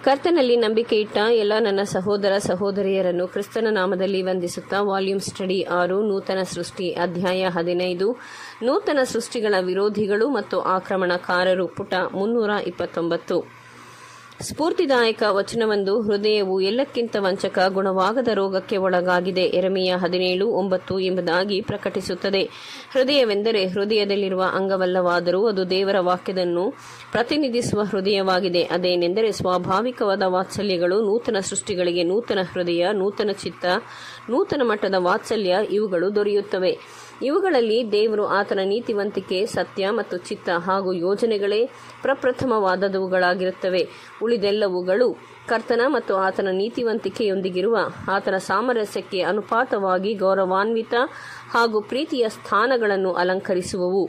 ಕರ್ತನಲ್ಲಿ ನಂಬಿಕೆ ಇಟ್ಟ ಎಲ್ಲ ನನ್ನ ಸಹೋದರ ಸಹೋದರಿಯರನ್ನು ಕ್ರಿಸ್ತನ ನಾಮದಲ್ಲಿ ವಂದಿಸುತ್ತಾ ವಾಲ್ಯೂಮ್ ಸ್ಟಡಿ ಆರು ನೂತನ ಸೃಷ್ಟಿ ಅಧ್ಯಾಯ ಹದಿನೈದು ನೂತನ ಸೃಷ್ಟಿಗಳ ವಿರೋಧಿಗಳು ಮತ್ತು ಆಕ್ರಮಣಕಾರರು ಪುಟ ಮುನ್ನೂರ ಇಪ್ಪತ್ತೊಂಬತ್ತು ಸ್ಫೂರ್ತಿದಾಯಕ ವಚನವೊಂದು ಹೃದಯವು ಎಲ್ಲಕ್ಕಿಂತ ವಂಚಕ ಗುಣವಾಗದ ರೋಗಕ್ಕೆ ಒಳಗಾಗಿದೆ ಎರಮೆಯ ಹದಿನೇಳು ಒಂಬತ್ತು ಎಂಬುದಾಗಿ ಪ್ರಕಟಿಸುತ್ತದೆ ಹೃದಯವೆಂದರೆ ಹೃದಯದಲ್ಲಿರುವ ಅಂಗವಲ್ಲವಾದರೂ ಅದು ದೇವರ ವಾಕ್ಯದನ್ನು ಪ್ರತಿನಿಧಿಸುವ ಹೃದಯವಾಗಿದೆ ಅದೇನೆಂದರೆ ಸ್ವಾಭಾವಿಕವಾದ ವಾತ್ಸಲ್ಯಗಳು ನೂತನ ಸೃಷ್ಟಿಗಳಿಗೆ ನೂತನ ಹೃದಯ ನೂತನ ಚಿತ್ತ ನೂತನ ಮಟ್ಟದ ವಾತ್ಸಲ್ಯ ಇವುಗಳು ದೊರೆಯುತ್ತವೆ ಇವುಗಳಲ್ಲಿ ದೇವರು ಆತನ ನೀತಿವಂತಿಕೆ ಸತ್ಯ ಮತ್ತು ಚಿತ್ತ ಹಾಗೂ ಯೋಜನೆಗಳೇ ಪ್ರಪ್ರಥಮವಾದವುಗಳಾಗಿರುತ್ತವೆ ಉಳಿದೆಲ್ಲವುಗಳು ಕರ್ತನ ಮತ್ತು ಆತನ ನೀತಿವಂತಿಕೆಯೊಂದಿಗಿರುವ ಆತನ ಸಾಮರಸ್ಯಕ್ಕೆ ಅನುಪಾತವಾಗಿ ಗೌರವಾನ್ವಿತ ಹಾಗೂ ಪ್ರೀತಿಯ ಸ್ಥಾನಗಳನ್ನು ಅಲಂಕರಿಸುವವು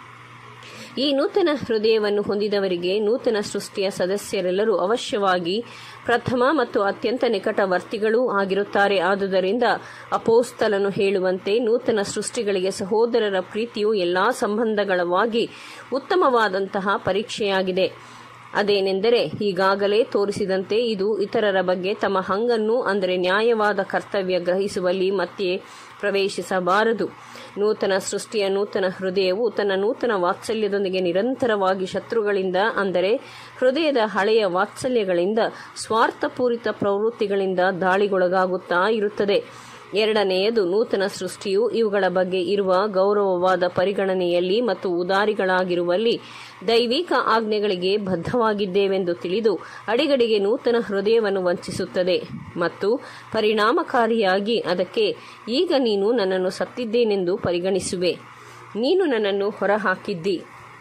ಈ ನೂತನ ಹೃದಯವನ್ನು ಹೊಂದಿದವರಿಗೆ ನೂತನ ಸೃಷ್ಟಿಯ ಸದಸ್ಯರೆಲ್ಲರೂ ಅವಶ್ಯವಾಗಿ ಪ್ರಥಮ ಮತ್ತು ಅತ್ಯಂತ ನಿಕಟವರ್ತಿಗಳೂ ಆಗಿರುತ್ತಾರೆ ಆದುದರಿಂದ ಅಪೋಸ್ತಲನು ಹೇಳುವಂತೆ ನೂತನ ಸೃಷ್ಟಿಗಳಿಗೆ ಸಹೋದರರ ಪ್ರೀತಿಯು ಎಲ್ಲಾ ಸಂಬಂಧಗಳವಾಗಿ ಉತ್ತಮವಾದಂತಹ ಪರೀಕ್ಷೆಯಾಗಿದೆ ಅದೇನೆಂದರೆ ಈಗಾಗಲೇ ತೋರಿಸಿದಂತೆ ಇದು ಇತರರ ಬಗ್ಗೆ ತಮ್ಮ ಹಂಗನ್ನು ಅಂದರೆ ನ್ಯಾಯವಾದ ಕರ್ತವ್ಯ ಗ್ರಹಿಸುವಲ್ಲಿ ಮತ್ತೆ ಪ್ರವೇಶಿಸಬಾರದು ನೂತನ ಸೃಷ್ಟಿಯ ನೂತನ ಹೃದಯವು ತನ್ನ ನೂತನ ವಾತ್ಸಲ್ಯದೊಂದಿಗೆ ನಿರಂತರವಾಗಿ ಶತ್ರುಗಳಿಂದ ಅಂದರೆ ಹೃದಯದ ಹಳೆಯ ವಾತ್ಸಲ್ಯಗಳಿಂದ ಸ್ವಾರ್ಥಪೂರಿತ ಪ್ರವೃತ್ತಿಗಳಿಂದ ದಾಳಿಗೊಳಗಾಗುತ್ತಾ ಇರುತ್ತದೆ ಎರಡನೆಯದು ನೂತನ ಸೃಷ್ಟಿಯು ಇವುಗಳ ಬಗ್ಗೆ ಇರುವ ಗೌರವವಾದ ಪರಿಗಣನೆಯಲ್ಲಿ ಮತ್ತು ಉದಾರಿಗಳಾಗಿರುವಲ್ಲಿ ದೈವಿಕ ಆಜ್ಞೆಗಳಿಗೆ ಬದ್ಧವಾಗಿದ್ದೇವೆಂದು ತಿಳಿದು ಅಡಿಗಡಿಗೆ ನೂತನ ಹೃದಯವನ್ನು ವಂಚಿಸುತ್ತದೆ ಮತ್ತು ಪರಿಣಾಮಕಾರಿಯಾಗಿ ಅದಕ್ಕೆ ಈಗ ನೀನು ನನ್ನನ್ನು ಸತ್ತಿದ್ದೇನೆಂದು ಪರಿಗಣಿಸುವೆ ನೀನು ನನ್ನನ್ನು ಹೊರಹಾಕಿದ್ದಿ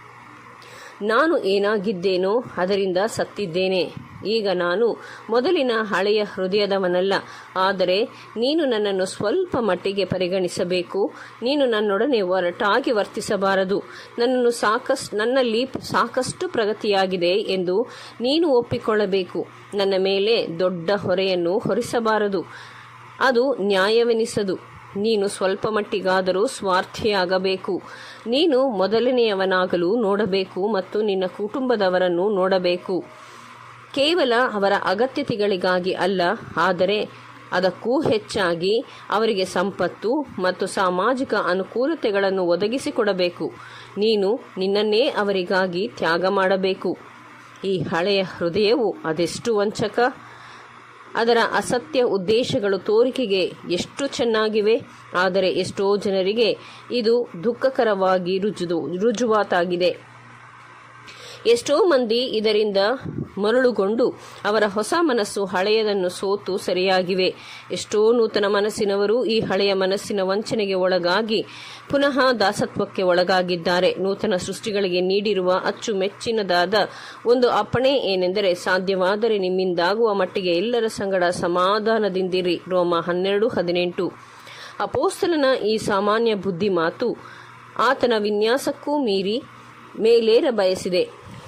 ನಾನು ಏನಾಗಿದ್ದೇನೋ ಅದರಿಂದ ಸತ್ತಿದ್ದೇನೆ ಈಗ ನಾನು ಮೊದಲಿನ ಹಳೆಯ ಹೃದಯದವನಲ್ಲ ಆದರೆ ನೀನು ನನ್ನನ್ನು ಸ್ವಲ್ಪ ಮಟ್ಟಿಗೆ ಪರಿಗಣಿಸಬೇಕು ನೀನು ನನ್ನೊಡನೆ ಒರಟಾಗಿ ವರ್ತಿಸಬಾರದು ನನ್ನನ್ನು ಸಾಕಷ್ಟು ನನ್ನಲ್ಲಿ ಸಾಕಷ್ಟು ಪ್ರಗತಿಯಾಗಿದೆ ಎಂದು ನೀನು ಒಪ್ಪಿಕೊಳ್ಳಬೇಕು ನನ್ನ ಮೇಲೆ ದೊಡ್ಡ ಹೊರೆಯನ್ನು ಹೊರಿಸಬಾರದು ಅದು ನ್ಯಾಯವೆನಿಸದು ನೀನು ಸ್ವಲ್ಪ ಮಟ್ಟಿಗಾದರೂ ಸ್ವಾರ್ಥಿಯಾಗಬೇಕು ನೀನು ಮೊದಲನೆಯವನಾಗಲು ನೋಡಬೇಕು ಮತ್ತು ನಿನ್ನ ಕುಟುಂಬದವರನ್ನು ನೋಡಬೇಕು ಕೇವಲ ಅವರ ಅಗತ್ಯತೆಗಳಿಗಾಗಿ ಅಲ್ಲ ಆದರೆ ಅದಕ್ಕೂ ಹೆಚ್ಚಾಗಿ ಅವರಿಗೆ ಸಂಪತ್ತು ಮತ್ತು ಸಾಮಾಜಿಕ ಅನುಕೂಲತೆಗಳನ್ನು ಒದಗಿಸಿಕೊಡಬೇಕು ನೀನು ನಿನ್ನನ್ನೇ ಅವರಿಗಾಗಿ ತ್ಯಾಗ ಮಾಡಬೇಕು ಈ ಹಳೆಯ ಹೃದಯವು ಅದೆಷ್ಟು ವಂಚಕ ಅದರ ಅಸತ್ಯ ಉದ್ದೇಶಗಳು ತೋರಿಕೆಗೆ ಎಷ್ಟು ಚೆನ್ನಾಗಿವೆ ಆದರೆ ಎಷ್ಟೋ ಜನರಿಗೆ ಇದು ದುಃಖಕರವಾಗಿ ರುಜುದು ರುಜುವಾತಾಗಿದೆ ಎಷ್ಟೋ ಮಂದಿ ಇದರಿಂದ ಮರಳುಗೊಂಡು ಅವರ ಹೊಸ ಮನಸ್ಸು ಹಳೆಯದನ್ನು ಸೋತು ಸರಿಯಾಗಿವೆ ಎಷ್ಟೋ ನೂತನ ಮನಸ್ಸಿನವರು ಈ ಹಳೆಯ ಮನಸ್ಸಿನ ವಂಚನೆಗೆ ಒಳಗಾಗಿ ಪುನಃ ದಾಸತ್ವಕ್ಕೆ ಒಳಗಾಗಿದ್ದಾರೆ ನೂತನ ಸೃಷ್ಟಿಗಳಿಗೆ ನೀಡಿರುವ ಅಚ್ಚುಮೆಚ್ಚಿನದಾದ ಒಂದು ಅಪ್ಪಣೆ ಏನೆಂದರೆ ಸಾಧ್ಯವಾದರೆ ನಿಮ್ಮಿಂದಾಗುವ ಮಟ್ಟಿಗೆ ಎಲ್ಲರ ಸಂಗಡ ಸಮಾಧಾನದಿಂದಿರಿ ರೋಮ ಹನ್ನೆರಡು ಹದಿನೆಂಟು ಅಪೋಸ್ತಲನ ಈ ಸಾಮಾನ್ಯ ಬುದ್ಧಿ ಮಾತು ಆತನ ವಿನ್ಯಾಸಕ್ಕೂ ಮೀರಿ ಮೇಲೇರ ಬಯಸಿದೆ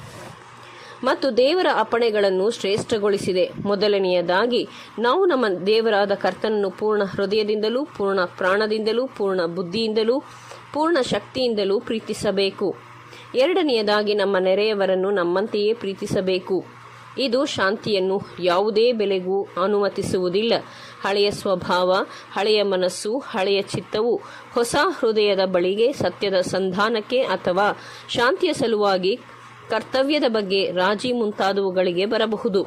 ಮತ್ತು ದೇವರ ಅಪ್ಪಣೆಗಳನ್ನು ಶ್ರೇಷ್ಠಗೊಳಿಸಿದೆ ಮೊದಲನೆಯದಾಗಿ ನಾವು ನಮ್ಮ ದೇವರಾದ ಕರ್ತನನ್ನು ಪೂರ್ಣ ಹೃದಯದಿಂದಲೂ ಪೂರ್ಣ ಪ್ರಾಣದಿಂದಲೂ ಪೂರ್ಣ ಬುದ್ಧಿಯಿಂದಲೂ ಪೂರ್ಣ ಶಕ್ತಿಯಿಂದಲೂ ಪ್ರೀತಿಸಬೇಕು ಎರಡನೆಯದಾಗಿ ನಮ್ಮ ನೆರೆಯವರನ್ನು ನಮ್ಮಂತೆಯೇ ಪ್ರೀತಿಸಬೇಕು ಇದು ಶಾಂತಿಯನ್ನು ಯಾವುದೇ ಬೆಲೆಗೂ ಅನುಮತಿಸುವುದಿಲ್ಲ ಹಳೆಯ ಸ್ವಭಾವ ಹಳೆಯ ಮನಸ್ಸು ಹಳೆಯ ಚಿತ್ತವು ಹೊಸ ಹೃದಯದ ಬಳಿಗೆ ಸತ್ಯದ ಸಂಧಾನಕ್ಕೆ ಅಥವಾ ಶಾಂತಿಯ ಸಲುವಾಗಿ ಕರ್ತವ್ಯದ ಬಗ್ಗೆ ರಾಜಿ ಮುಂತಾದವುಗಳಿಗೆ ಬರಬಹುದು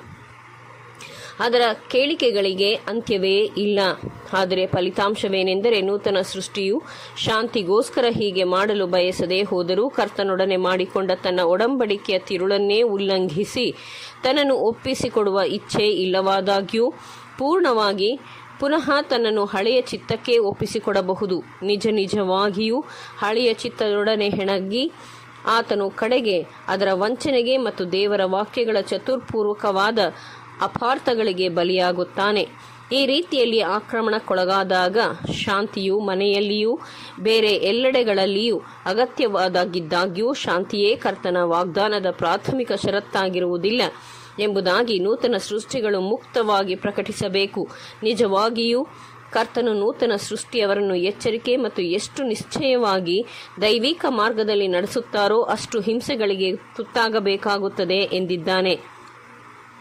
ಅದರ ಕೇಳಿಕೆಗಳಿಗೆ ಅಂತ್ಯವೇ ಇಲ್ಲ ಆದರೆ ಫಲಿತಾಂಶವೇನೆಂದರೆ ನೂತನ ಸೃಷ್ಟಿಯು ಶಾಂತಿಗೋಸ್ಕರ ಹೀಗೆ ಮಾಡಲು ಬಯಸದೆ ಹೋದರೂ ಕರ್ತನೊಡನೆ ಮಾಡಿಕೊಂಡ ತನ್ನ ಒಡಂಬಡಿಕೆಯ ತಿರುಳನ್ನೇ ಉಲ್ಲಂಘಿಸಿ ತನ್ನನ್ನು ಒಪ್ಪಿಸಿಕೊಡುವ ಇಚ್ಛೆ ಇಲ್ಲವಾದಾಗ್ಯೂ ಪೂರ್ಣವಾಗಿ ಪುನಃ ತನ್ನನ್ನು ಹಳೆಯ ಚಿತ್ತಕ್ಕೆ ಒಪ್ಪಿಸಿಕೊಡಬಹುದು ನಿಜ ನಿಜವಾಗಿಯೂ ಹಳೆಯ ಚಿತ್ತದೊಡನೆ ಹೆಣಗಿ ಆತನು ಕಡೆಗೆ ಅದರ ವಂಚನೆಗೆ ಮತ್ತು ದೇವರ ವಾಕ್ಯಗಳ ಚತುರ್ಪೂರ್ವಕವಾದ ಅಪಾರ್ಥಗಳಿಗೆ ಬಲಿಯಾಗುತ್ತಾನೆ ಈ ರೀತಿಯಲ್ಲಿ ಆಕ್ರಮಣಕ್ಕೊಳಗಾದಾಗ ಶಾಂತಿಯು ಮನೆಯಲ್ಲಿಯೂ ಬೇರೆ ಎಲ್ಲೆಡೆಗಳಲ್ಲಿಯೂ ಅಗತ್ಯವಾದಾಗಿದ್ದಾಗ್ಯೂ ಶಾಂತಿಯೇ ಕರ್ತನ ವಾಗ್ದಾನದ ಪ್ರಾಥಮಿಕ ಷರತ್ತಾಗಿರುವುದಿಲ್ಲ ಎಂಬುದಾಗಿ ನೂತನ ಸೃಷ್ಟಿಗಳು ಮುಕ್ತವಾಗಿ ಪ್ರಕಟಿಸಬೇಕು ನಿಜವಾಗಿಯೂ ಕರ್ತನು ನೂತನ ಸೃಷ್ಟಿಯವರನ್ನು ಎಚ್ಚರಿಕೆ ಮತ್ತು ಎಷ್ಟು ನಿಶ್ಚಯವಾಗಿ ದೈವಿಕ ಮಾರ್ಗದಲ್ಲಿ ನಡೆಸುತ್ತಾರೋ ಅಷ್ಟು ಹಿಂಸೆಗಳಿಗೆ ತುತ್ತಾಗಬೇಕಾಗುತ್ತದೆ ಎಂದಿದ್ದಾನೆ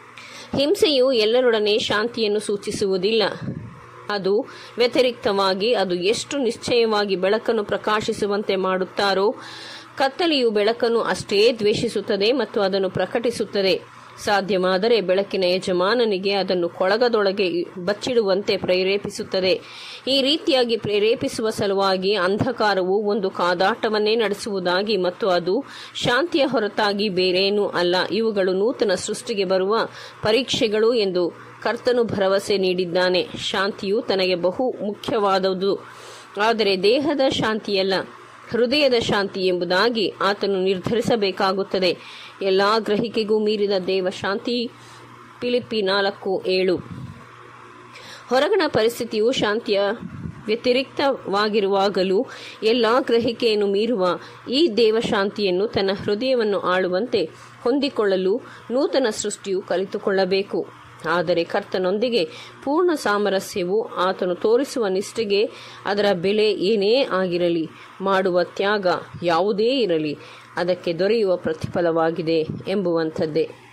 ಹಿಂಸೆಯು ಎಲ್ಲರೊಡನೆ ಶಾಂತಿಯನ್ನು ಸೂಚಿಸುವುದಿಲ್ಲ ಅದು ವ್ಯತಿರಿಕ್ತವಾಗಿ ಅದು ಎಷ್ಟು ನಿಶ್ಚಯವಾಗಿ ಬೆಳಕನ್ನು ಪ್ರಕಾಶಿಸುವಂತೆ ಮಾಡುತ್ತಾರೋ ಕತ್ತಲೆಯು ಬೆಳಕನ್ನು ಅಷ್ಟೇ ದ್ವೇಷಿಸುತ್ತದೆ ಮತ್ತು ಅದನ್ನು ಪ್ರಕಟಿಸುತ್ತದೆ ಸಾಧ್ಯವಾದರೆ ಬೆಳಕಿನ ಯಜಮಾನನಿಗೆ ಅದನ್ನು ಕೊಳಗದೊಳಗೆ ಬಚ್ಚಿಡುವಂತೆ ಪ್ರೇರೇಪಿಸುತ್ತದೆ ಈ ರೀತಿಯಾಗಿ ಪ್ರೇರೇಪಿಸುವ ಸಲುವಾಗಿ ಅಂಧಕಾರವು ಒಂದು ಕಾದಾಟವನ್ನೇ ನಡೆಸುವುದಾಗಿ ಮತ್ತು ಅದು ಶಾಂತಿಯ ಹೊರತಾಗಿ ಬೇರೇನೂ ಅಲ್ಲ ಇವುಗಳು ನೂತನ ಸೃಷ್ಟಿಗೆ ಬರುವ ಪರೀಕ್ಷೆಗಳು ಎಂದು ಕರ್ತನು ಭರವಸೆ ನೀಡಿದ್ದಾನೆ ಶಾಂತಿಯು ತನಗೆ ಬಹು ಮುಖ್ಯವಾದುದು ಆದರೆ ದೇಹದ ಶಾಂತಿಯಲ್ಲ ಹೃದಯದ ಶಾಂತಿ ಎಂಬುದಾಗಿ ಆತನು ನಿರ್ಧರಿಸಬೇಕಾಗುತ್ತದೆ ಎಲ್ಲ ಗ್ರಹಿಕೆಗೂ ಮೀರಿದ ದೇವ ಶಾಂತಿ ಪಿಲಿಪಿ ನಾಲ್ಕು ಏಳು ಹೊರಗಣ ಪರಿಸ್ಥಿತಿಯು ಶಾಂತಿಯ ವ್ಯತಿರಿಕ್ತವಾಗಿರುವಾಗಲೂ ಎಲ್ಲ ಗ್ರಹಿಕೆಯನ್ನು ಮೀರುವ ಈ ದೇವಶಾಂತಿಯನ್ನು ತನ್ನ ಹೃದಯವನ್ನು ಆಳುವಂತೆ ಹೊಂದಿಕೊಳ್ಳಲು ನೂತನ ಸೃಷ್ಟಿಯು ಕಲಿತುಕೊಳ್ಳಬೇಕು ಆದರೆ ಕರ್ತನೊಂದಿಗೆ ಪೂರ್ಣ ಸಾಮರಸ್ಯವು ಆತನು ತೋರಿಸುವ ನಿಷ್ಠೆಗೆ ಅದರ ಬೆಲೆ ಏನೇ ಆಗಿರಲಿ ಮಾಡುವ ತ್ಯಾಗ ಯಾವುದೇ ಇರಲಿ ಅದಕ್ಕೆ ದೊರೆಯುವ ಪ್ರತಿಫಲವಾಗಿದೆ ಎಂಬುವಂಥದ್ದೇ